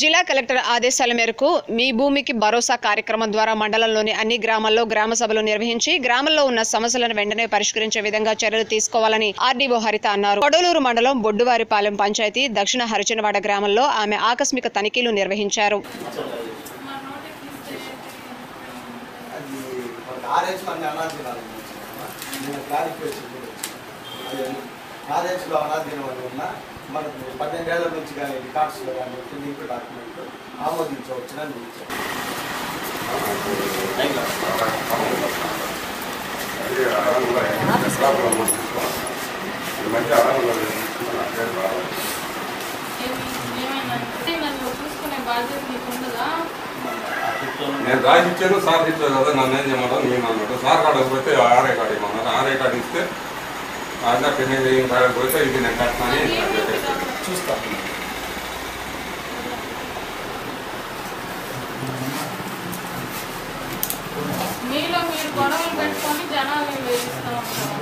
జిల్లా కలెక్టర్ ఆదేశాల మేరకు మీ భూమికి భరోసా కార్యక్రమం ద్వారా మండలంలోని అన్ని గ్రామాల్లో గ్రామ సభలు నిర్వహించి గ్రామంలో ఉన్న సమస్యలను వెంటనే పరిష్కరించే విధంగా చర్యలు తీసుకోవాలని ఆర్డీఓ హరిత అన్నారు కొడలూరు మండలం బొడ్డువారిపాలెం పంచాయతీ దక్షిణ హరిచనవాడ గ్రామంలో ఆమె ఆకస్మిక తనిఖీలు నిర్వహించారు అది ఒక ఆర్హెచ్లో అన్ని అనాథీనాలు నేను క్లారిఫికేషన్ కూడా వచ్చింది. అది ఆర్హెచ్లో అనాథీనం అని ఉన్నా మనకు పన్నెండేళ్ల నుంచి కానీ రికార్డ్స్లో కానీ లింక్ డాక్యుమెంట్ ఆమోదించవచ్చునని ఇచ్చాను అది అరంగులో ప్రాబ్లం ఈ మధ్య అరంగులో పేరు రావాలి ఏమైనా అంటే నన్ను చూసుకునే బాధ్యత నీకు ఉండదా నేను రాసి ఇచ్చాను సార్ ఇచ్చాను కదా నన్ను ఏం చేయమన్నారు నేను అన్నాడు సార్ కార్డు పోతే ఆర్ఐ కార్డు ఇవ్వమన్నారు ఆర్ఐ కార్డు ఇస్తే అన్న పెండింగ్ ఏం కార్డు పోతే ఇది నేను కట్టినాని నాకు పెట్టేసాడు. చూస్తాను మీలో మీరు గొడవలు పెట్టుకొని జనాల్ని వేధిస్తూ ఉంటారు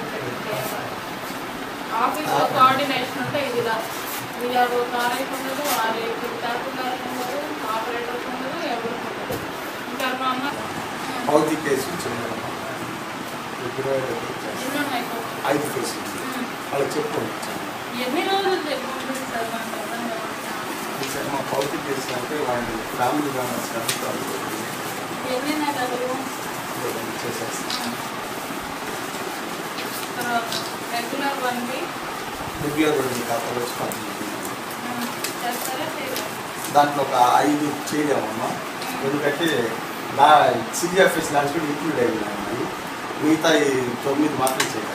ఆఫీస్లో కోఆర్డినేషన్ ఉంటే ఇది ఇలా వీఆర్ ఒక ఆర్ఐకి ఉండదు ఆర్ఐకి తహసీల్దార్కి ఉండదు ఆపరేటర్కి ఉండదు ఎవరికి ఉండదు ఇంకా మా అమ్మ హౌదీ కేసు ఇచ్చింది ఇప్పుడు ఎన్ని ఉన్నాయి కోర్టు? ఐదు కేసు ఇచ్చింది వాళ్ళకి చెప్పు ఎన్ని రోజులు పంపిస్తారు నాకు అర్థం కావట్లేదు. ఇచ్చారు మా హౌదీ కేసు అంటే వాళ్ళు ఫ్యామిలీ మెంబర్స్ అడుగుతారు ఎన్ని నెలలు చేసేస్తాను తర్వాత రెగ్యులర్ వన్ వీక్ రెగ్యులర్ రెండు ఖాతాలు వచ్చి పంపించింది చేస్తారా చేయరా? దాంట్లో ఒక ఐదు చేయలేమమ్మా ఎందుకంటే నా సిజిఎఫ్ఎస్ లాంటి కూడా ఇంక్లూడ్ అయ్యింది మిగతా ఈ తొమ్మిది మాత్రం చేయగలను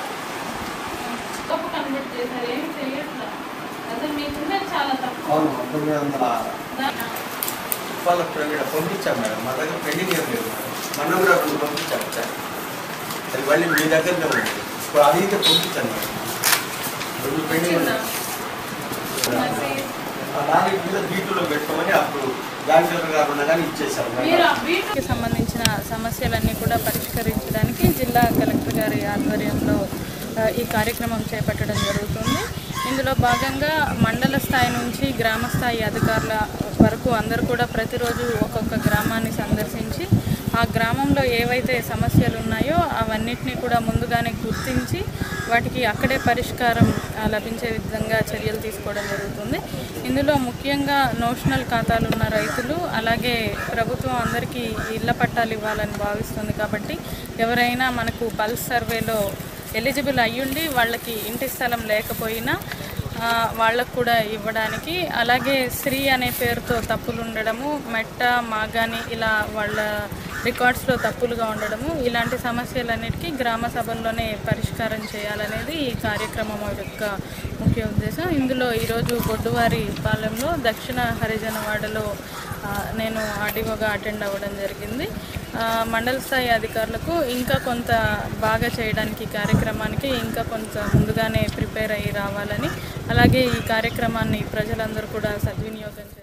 తప్పు కన్వర్ట్ చేశారు ఏమి చేయట్లా అసలు మీకున్నది చాలా తక్కువ అవును తొమ్మిది వందల దా- వాళ్ళ ఇక్కడ పంపించాం మేడం మా దగ్గర పెండింగ్ ఏం లేదు మేడం మొన్న కూడా రెండు పంపించాం సార్ అది మళ్ళీ మీ దగ్గరనే ఉంది ఇప్పుడు అది అయితే పంపించాను మేడం రెండు పెండింగ్ వచ్చిందా? ఉన్నాయి మెసేజ్. ఆ నాలుగు మీద బీటులో పెట్టుకోమని అప్పుడు బ్యాంక్ గారు ఉండగానే ఇచ్చేసాం మీరు మేడం ఆ వీటికి సంబంధించిన సమస్యలన్నీ కూడా పరిష్కరించడానికి జిల్లా కలెక్టర్ గారి ఆధ్వర్యంలో ఆ, ఈ కార్యక్రమం చేపట్టడం జరుగుతుంది ఇందులో భాగంగా మండల స్థాయి నుంచి గ్రామ స్థాయి అధికారుల వరకు అందరూ కూడా ప్రతిరోజు ఒక్కొక్క గ్రామాన్ని సందర్శించి ఆ గ్రామంలో ఏవైతే సమస్యలు ఉన్నాయో అవన్నిటిని కూడా ముందుగానే గుర్తించి వాటికి అక్కడే పరిష్కారం ఆ, లభించే విధంగా చర్యలు తీసుకోవడం జరుగుతుంది ఇందులో ముఖ్యంగా నోషనల్ ఖాతాలు ఉన్న రైతులు అలాగే ప్రభుత్వం అందరికీ ఇళ్ల పట్టాలు ఇవ్వాలని భావిస్తుంది కాబట్టి ఎవరైనా మనకు పల్స్ సర్వేలో ఎలిజిబుల్ అయ్యుండి వాళ్ళకి ఇంటి స్థలం లేకపోయినా ఆ, వాళ్ళకు కూడా ఇవ్వడానికి అలాగే శ్రీ అనే పేరుతో తప్పులు ఉండడము మెట్ట మాగాని ఇలా వాళ్ళ రికార్డ్స్లో తప్పులుగా ఉండడము ఇలాంటి సమస్యలన్నిటికీ గ్రామ సభల్లోనే పరిష్కారం చేయాలనేది ఈ కార్యక్రమం యొక్క ముఖ్య ఉద్దేశం ఇందులో ఈరోజు బొడ్డువారి పాలెంలో దక్షిణ హరిజనవాడలో ఆ, నేను ఆర్డీఓగా అటెండ్ అవ్వడం జరిగింది ఆ, మండల స్థాయి అధికారులకు ఇంకా కొంత బాగా చేయడానికి ఈ కార్యక్రమానికి ఇంకా కొంత ముందుగానే ప్రిపేర్ అయ్యి రావాలని అలాగే ఈ కార్యక్రమాన్ని ప్రజలందరూ కూడా సద్వినియోగం చేయాలి